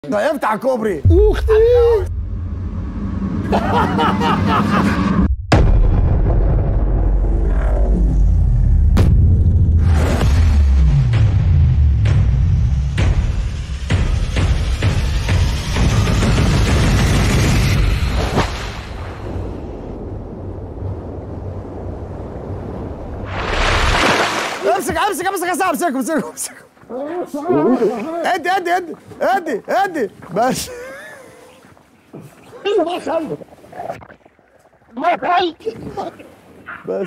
ده افتح كوبري اختي امسك امسك امسك يا صاحبي امسك امسك امسك ادي ادي ادي ادي ادي بس ما خلت ما خلت بس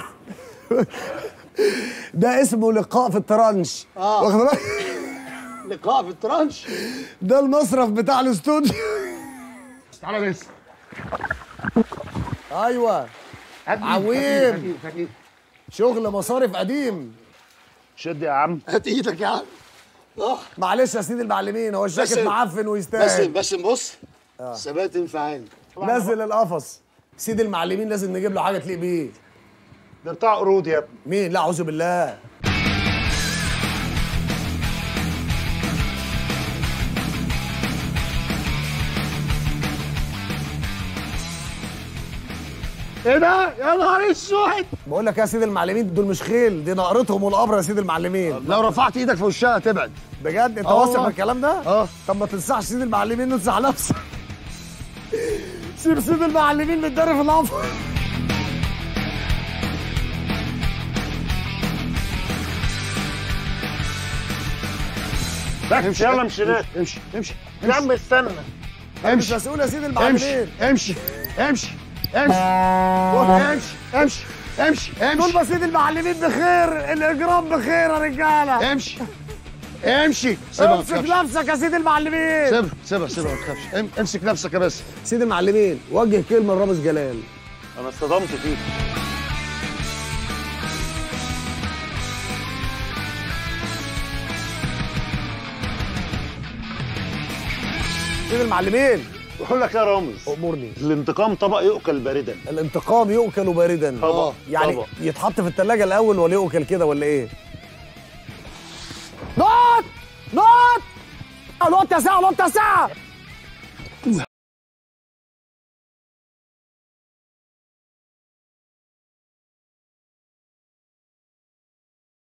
ده اسمه لقاء في الترانش آه. واخد بالك لقاء في الترانش ده المصرف بتاع الاستوديو تعالى بس ايوه عويم. شغل مصارف قديم شد يا عم هات ايدك يا عم اه معلش يا سيدي المعلمين هو الجاكيت بس- معفن بس ويستاهل بس بص ثبات انفعال نزل القفص سيدي المعلمين لازم نجيب له حاجه تليق بيه ده بتاع قرود يا ابني مين لا اعوذ بالله ايه ده يا نهار اسود بقول لك يا سيدي المعلمين دول مش خيل دي نقرتهم والقبر يا سيدي المعلمين لو رفعت ايدك في وشها تبعد بجد انت آه واثق والله. من الكلام ده؟ اه طب ما تنصحش سيدي المعلمين ننصح نفسك سيب سيدي المعلمين متداري في القفر امشي يلا امشي ليه امشي امشي يا عم استنى مش امشي مسؤول يا سيدي امشي المعلمين امشي امشي امشي امشي امشي امشي طول امشي ما سيدي المعلمين بخير الاجرام بخير يا رجاله امشي امشي سيبها ما امسك تخافش نفسك يا سيدي المعلمين سيبها سيبها سيبها ما تخافش ام- امسك نفسك يا بس سيدي المعلمين وجه كلمه لرامز جلال انا اصطدمت فيك سيدي المعلمين بقول لك يا رامز امرني الانتقام طبق يؤكل باردا الانتقام يؤكل باردا طبق يعني طبق. يتحط في الثلاجه الاول ولا يؤكل كده ولا ايه نط نط نط يا ساعه نط يا ساعه